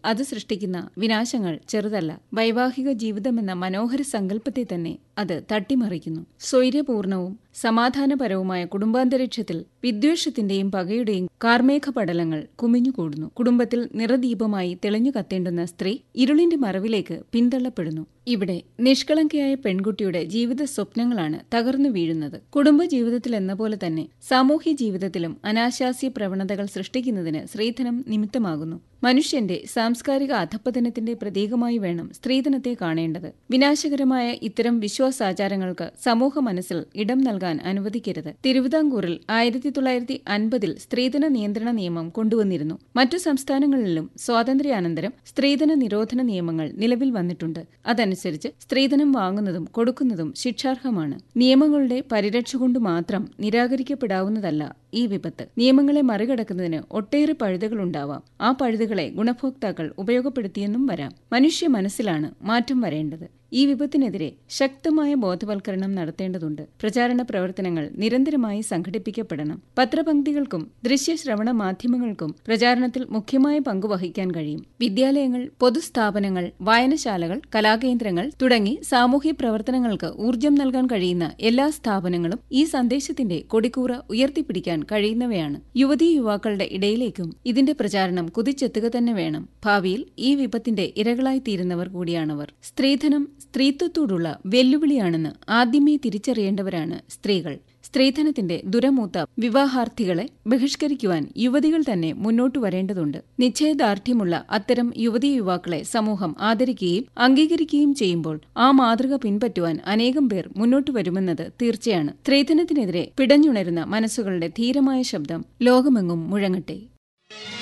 അത് സൃഷ്ടിക്കുന്ന വിനാശങ്ങൾ ചെറുതല്ല വൈവാഹിക ജീവിതമെന്ന മനോഹര സങ്കല്പത്തെ തന്നെ അത് തട്ടിമറിക്കുന്നു സ്വൈര്യപൂർണവും സമാധാനപരവുമായ കുടുംബാന്തരീക്ഷത്തിൽ വിദ്വേഷത്തിന്റെയും പകയുടെയും കാർമേഘ പടലങ്ങൾ കുമിഞ്ഞുകൂടുന്നു കുടുംബത്തിൽ നിറദീപമായി തെളിഞ്ഞു കത്തേണ്ടുന്ന സ്ത്രീ ഇരുളിന്റെ മറവിലേക്ക് പിന്തള്ളപ്പെടുന്നു ഇവിടെ നിഷ്കളങ്കയായ പെൺകുട്ടിയുടെ ജീവിത സ്വപ്നങ്ങളാണ് തകർന്നു വീഴുന്നത് കുടുംബ ജീവിതത്തിൽ എന്ന പോലെ തന്നെ സാമൂഹ്യ ജീവിതത്തിലും അനാശാസ്യ പ്രവണതകൾ സൃഷ്ടിക്കുന്നതിന് സ്ത്രീധനം നിമിത്തമാകുന്നു മനുഷ്യന്റെ സാംസ്കാരിക അധപ്പതനത്തിന്റെ പ്രതീകമായി വേണം സ്ത്രീധനത്തെ കാണേണ്ടത് വിനാശകരമായ ഇത്തരം വിശ്വാസാചാരങ്ങൾക്ക് സമൂഹ മനസ്സിൽ ഇടം നൽകാൻ അനുവദിക്കരുത് തിരുവിതാംകൂറിൽ ആയിരത്തി തൊള്ളായിരത്തി അൻപതിൽ സ്ത്രീധന നിയന്ത്രണ നിയമം കൊണ്ടുവന്നിരുന്നു മറ്റു സംസ്ഥാനങ്ങളിലും സ്വാതന്ത്ര്യാനന്തരം സ്ത്രീധന നിരോധന നിയമങ്ങൾ നിലവിൽ വന്നിട്ടുണ്ട് അതനുസരിച്ച് സ്ത്രീധനം വാങ്ങുന്നതും കൊടുക്കുന്നതും ശിക്ഷാർഹമാണ് നിയമങ്ങളുടെ പരിരക്ഷ കൊണ്ട് മാത്രം നിരാകരിക്കപ്പെടാവുന്നതല്ല ഈ വിപത്ത് നിയമങ്ങളെ മറികടക്കുന്നതിന് ഒട്ടേറെ പഴുതുകളുണ്ടാവാം ആ പഴുതുകളെ ഗുണഭോക്താക്കൾ ഉപയോഗപ്പെടുത്തിയെന്നും വരാം മനുഷ്യ മനസ്സിലാണ് മാറ്റം വരേണ്ടത് ഈ വിപത്തിനെതിരെ ശക്തമായ ബോധവൽക്കരണം നടത്തേണ്ടതുണ്ട് പ്രചാരണ പ്രവർത്തനങ്ങൾ നിരന്തരമായി സംഘടിപ്പിക്കപ്പെടണം പത്രപംക്തികൾക്കും ദൃശ്യശ്രവണ മാധ്യമങ്ങൾക്കും പ്രചാരണത്തിൽ മുഖ്യമായ പങ്ക് വഹിക്കാൻ കഴിയും വിദ്യാലയങ്ങൾ പൊതുസ്ഥാപനങ്ങൾ വായനശാലകൾ കലാകേന്ദ്രങ്ങൾ തുടങ്ങി സാമൂഹ്യ പ്രവർത്തനങ്ങൾക്ക് ഊർജം നൽകാൻ കഴിയുന്ന എല്ലാ സ്ഥാപനങ്ങളും ഈ സന്ദേശത്തിന്റെ കൊടിക്കൂറ ഉയർത്തിപ്പിടിക്കാൻ കഴിയുന്നവയാണ് യുവതീ യുവാക്കളുടെ ഇടയിലേക്കും ഇതിന്റെ പ്രചാരണം കുതിച്ചെത്തുക തന്നെ വേണം ഭാവിയിൽ ഈ വിപത്തിന്റെ ഇരകളായി തീരുന്നവർ കൂടിയാണവർ സ്ത്രീധനം സ്ത്രീത്വത്തോടുള്ള വെല്ലുവിളിയാണെന്ന് ആദ്യമേ തിരിച്ചറിയേണ്ടവരാണ് സ്ത്രീകൾ സ്ത്രീധനത്തിന്റെ ദുരമൂത്ത വിവാഹാർത്ഥികളെ ബഹിഷ്കരിക്കുവാൻ യുവതികൾ തന്നെ മുന്നോട്ടു വരേണ്ടതുണ്ട് നിശ്ചയദാർഢ്യമുള്ള അത്തരം യുവതീ യുവാക്കളെ സമൂഹം ആദരിക്കുകയും അംഗീകരിക്കുകയും ചെയ്യുമ്പോൾ ആ മാതൃക പിൻപറ്റുവാൻ അനേകം പേർ മുന്നോട്ടു വരുമെന്നത് തീർച്ചയാണ് സ്ത്രീധനത്തിനെതിരെ പിടഞ്ഞുണരുന്ന മനസ്സുകളുടെ ധീരമായ ശബ്ദം ലോകമെങ്ങും മുഴങ്ങട്ടെ